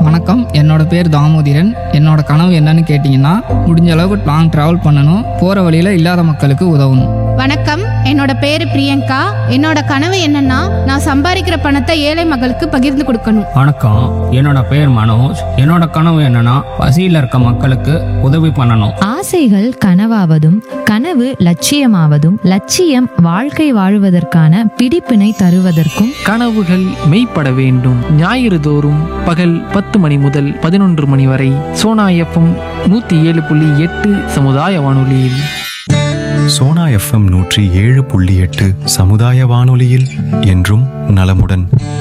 வணக்கம் என்னோட பேர் தாமோதிரன் என்னோட கனவு என்னன்னு கேட்டிங்கன்னா முடிஞ்ச அளவுக்கு லாங் ட்ராவல் பண்ணணும் போகிற வழியில் இல்லாத மக்களுக்கு உதவணும் வணக்கம் என்னோட பேரு பிரியங்கா என்னோட கனவு என்னன்னா நான் சம்பாதிக்கிற பணத்தை ஏழை மக்களுக்கு பகிர்ந்து கொடுக்கணும் வணக்கம் என்னோட பேர் மனோஜ் என்னோட கனவு என்னன்னா பசியில் இருக்க மக்களுக்கு உதவி பண்ணணும் ஆசைகள் கனவாவதும் கனவு லட்சியமாவதும் லட்சியம் வாழ்க்கை வாழுவதற்கான பிடிப்பினை தருவதற்கும் கனவுகள் மெய்ப்பட வேண்டும் ஞாயிறு தோறும் பகல் பத்து மணி முதல் பதினொன்று மணி வரை சோனா எஃப்எம் நூற்றி ஏழு புள்ளி எட்டு சமுதாய வானொலியில் சோனா எஃப்எம் நூற்றி ஏழு புள்ளி எட்டு சமுதாய வானொலியில் என்றும் நலமுடன்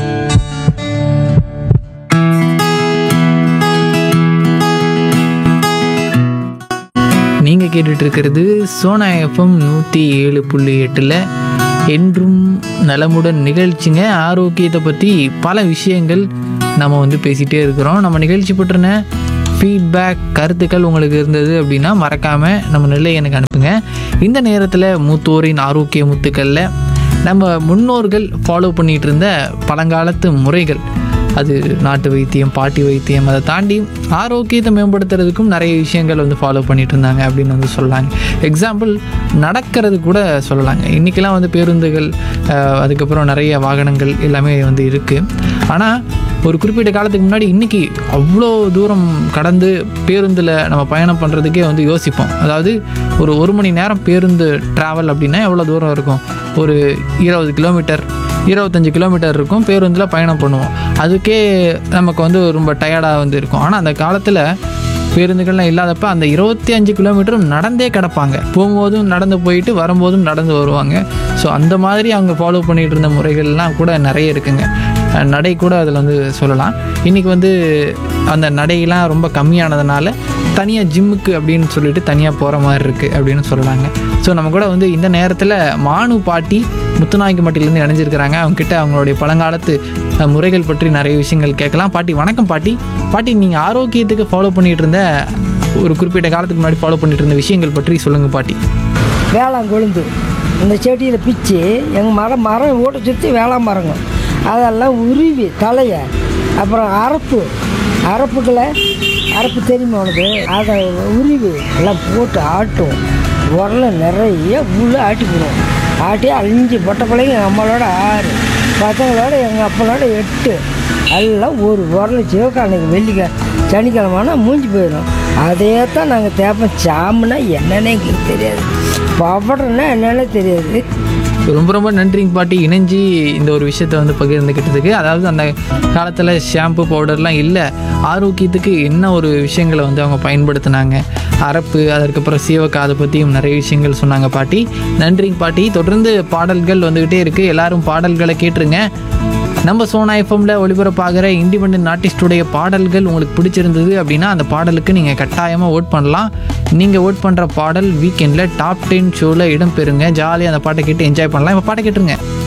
நீங்கள் கேட்டுட்டு இருக்கிறது சோனா எஃப்எம் நூற்றி ஏழு புள்ளி எட்டில் என்றும் நலமுடன் நிகழ்ச்சிங்க ஆரோக்கியத்தை பற்றி பல விஷயங்கள் நம்ம வந்து பேசிகிட்டே இருக்கிறோம் நம்ம நிகழ்ச்சி பற்றின ஃபீட்பேக் கருத்துக்கள் உங்களுக்கு இருந்தது அப்படின்னா மறக்காமல் நம்ம நிலை எனக்கு அனுப்புங்க இந்த நேரத்தில் மூத்தோரின் ஆரோக்கிய முத்துக்களில் நம்ம முன்னோர்கள் ஃபாலோ பண்ணிகிட்டு இருந்த பழங்காலத்து முறைகள் அது நாட்டு வைத்தியம் பாட்டி வைத்தியம் அதை தாண்டி ஆரோக்கியத்தை மேம்படுத்துறதுக்கும் நிறைய விஷயங்கள் வந்து ஃபாலோ பண்ணிட்டு இருந்தாங்க அப்படின்னு வந்து சொல்லலாங்க எக்ஸாம்பிள் நடக்கிறது கூட சொல்லலாங்க இன்றைக்கெல்லாம் வந்து பேருந்துகள் அஹ், அதுக்கப்புறம் நிறைய வாகனங்கள் எல்லாமே வந்து இருக்குது ஆனால் ஒரு குறிப்பிட்ட காலத்துக்கு முன்னாடி இன்றைக்கி அவ்வளோ தூரம் கடந்து பேருந்தில் நம்ம பயணம் பண்ணுறதுக்கே வந்து யோசிப்போம் அதாவது ஒரு ஒரு மணி நேரம் பேருந்து ட்ராவல் அப்படின்னா எவ்வளோ தூரம் இருக்கும் ஒரு இருபது கிலோமீட்டர் இருபத்தஞ்சி கிலோமீட்டர் இருக்கும் பேருந்தில் பயணம் பண்ணுவோம் அதுக்கே நமக்கு வந்து ரொம்ப டயர்டாக வந்து இருக்கும் ஆனால் அந்த காலத்தில் பேருந்துகள்லாம் இல்லாதப்ப அந்த இருபத்தி அஞ்சு கிலோமீட்டரும் நடந்தே கிடப்பாங்க போகும்போதும் நடந்து போயிட்டு வரும்போதும் நடந்து வருவாங்க ஸோ அந்த மாதிரி அவங்க ஃபாலோ பண்ணிகிட்டு இருந்த முறைகள்லாம் கூட நிறைய இருக்குங்க அஹ் நடை கூட அதில் வந்து சொல்லலாம் இன்றைக்கி வந்து அந்த நடையெல்லாம் ரொம்ப கம்மியானதுனால தனியாக ஜிம்முக்கு அப்படின்னு சொல்லிட்டு தனியாக போகிற மாதிரி இருக்குது அப்படின்னு சொல்லலாங்க ஸோ நம்ம கூட வந்து இந்த நேரத்தில் மானு பாட்டி முத்துநாய்க்குமட்டிலேருந்து இணைஞ்சிருக்கிறாங்க அவங்க கிட்ட அவங்களுடைய பழங்காலத்து அஹ், முறைகள் பற்றி நிறைய விஷயங்கள் கேட்கலாம் பாட்டி வணக்கம் பாட்டி பாட்டி நீங்கள் ஆரோக்கியத்துக்கு ஃபாலோ பண்ணிட்டு இருந்த ஒரு குறிப்பிட்ட காலத்துக்கு முன்னாடி ஃபாலோ பண்ணிட்டு இருந்த விஷயங்கள் பற்றி சொல்லுங்கள் பாட்டி வேளாண் கொழுந்து இந்த செடியில் பிச்சு எங்கள் மரம் மரம் ஓட்ட சுற்றி வேளாண் மரங்க அதெல்லாம் உருவி தலையை அப்புறம் அரப்பு அரப்புக்களை அரப்பு தெரியுமா உனக்கு அதை உருவி எல்லாம் போட்டு ஆட்டும் உரல நிறைய புல் ஆட்டி போடுவோம் ஆட்டி அழிஞ்சு பொட்டை பிள்ளைங்க நம்மளோட ஆறு பசங்களோட எங்கள் அப்பனோட எட்டு எல்லாம் ஒரு உரல சிவக்காலைக்கு வெள்ளிக்க சனிக்கிழமைனா மூஞ்சி போயிடும் அதே தான் நாங்கள் தேப்போம் சாமுன்னா என்னன்னே எங்களுக்கு தெரியாது பவடர்னா என்னன்னே தெரியாது ரொம்ப ரொம்ப நன்றிங்க பாட்டி இணைஞ்சு இந்த ஒரு விஷயத்தை வந்து பகிர்ந்துக்கிட்டதுக்கு அதாவது அந்த காலத்தில் ஷாம்பு பவுடர்லாம் இல்லை ஆரோக்கியத்துக்கு என்ன ஒரு விஷயங்களை வந்து அவங்க பயன்படுத்தினாங்க அரப்பு அதற்கப்புறம் சீவக்காய் அதை பற்றியும் நிறைய விஷயங்கள் சொன்னாங்க பாட்டி நன்றிங்க பாட்டி தொடர்ந்து பாடல்கள் வந்துக்கிட்டே இருக்குது எல்லாரும் பாடல்களை கேட்டுருங்க நம்ம சோனா எஃப்எம்ல ஒளிபரப்பாகிற இண்டிபெண்டன்ட் ஆர்டிஸ்டுடைய பாடல்கள் உங்களுக்கு பிடிச்சிருந்தது அப்படின்னா அந்த பாடலுக்கு நீங்கள் கட்டாயமாக ஓட் பண்ணலாம் நீங்கள் ஓட் பண்ணுற பாடல் வீக்கெண்டில் டாப் டென் ஷோவில் இடம்பெறுங்க ஜாலியாக அந்த பாட்டை கேட்டு என்ஜாய் பண்ணலாம் இப்போ பாட்டை கேட்டுருங்க